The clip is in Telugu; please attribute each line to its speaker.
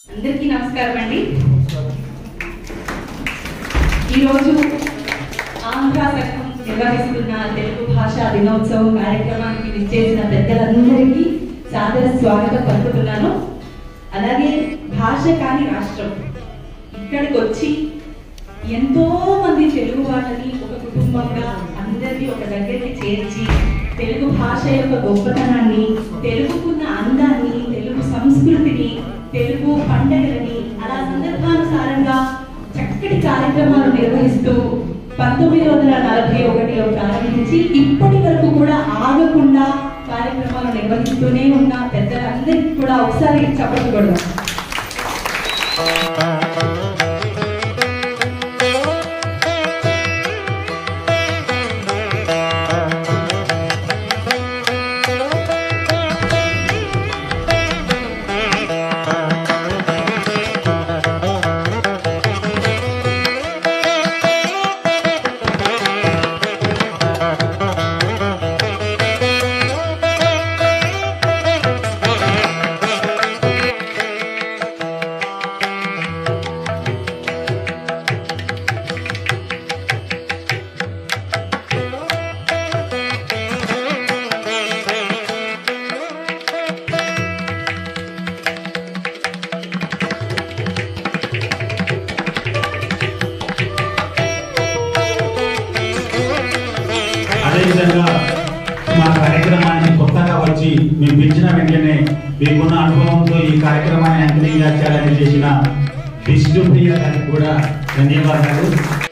Speaker 1: అందరికీ నమస్కారం అండి ఈరోజు ఆంధ్ర సంఘం నిర్వహిస్తున్న తెలుగు భాషా దినోత్సవం కార్యక్రమానికి విచ్చేసిన పెద్దలందరికీ సాదర స్వాగతం పలుకుతున్నాను అలాగే భాష కాని రాష్ట్రం ఇక్కడికి వచ్చి ఎంతో మంది తెలుగు వాళ్ళని ఒక కుటుంబంగా అందరినీ ఒక దగ్గరికి చేర్చి తెలుగు భాష యొక్క గొప్పతనాన్ని తెలుగుకున్న అందాన్ని తెలుగు సంస్కృతిని తెలుగు పండగలని అలా సందర్భానుసారంగా చక్కటి కార్యక్రమాలు నిర్వహిస్తూ పంతొమ్మిది వందల నలభై ఒకటిలో ప్రారంభించి ఇప్పటి వరకు కూడా ఆగకుండా కార్యక్రమాలు నిర్వహిస్తూనే ఉన్న పెద్దలందరికీ కూడా ఒకసారి చప్పట్లు కొడదాం
Speaker 2: అదేవిధంగా మా కార్యక్రమాన్ని కొత్తగా వచ్చి మేము పిలిచిన వెంటనే మీకున్న అనుభవంతో ఈ కార్యక్రమాన్ని అంకితంగా చేయాలని చేసిన విష్ణుప్రియ గారికి కూడా ధన్యవాదాలు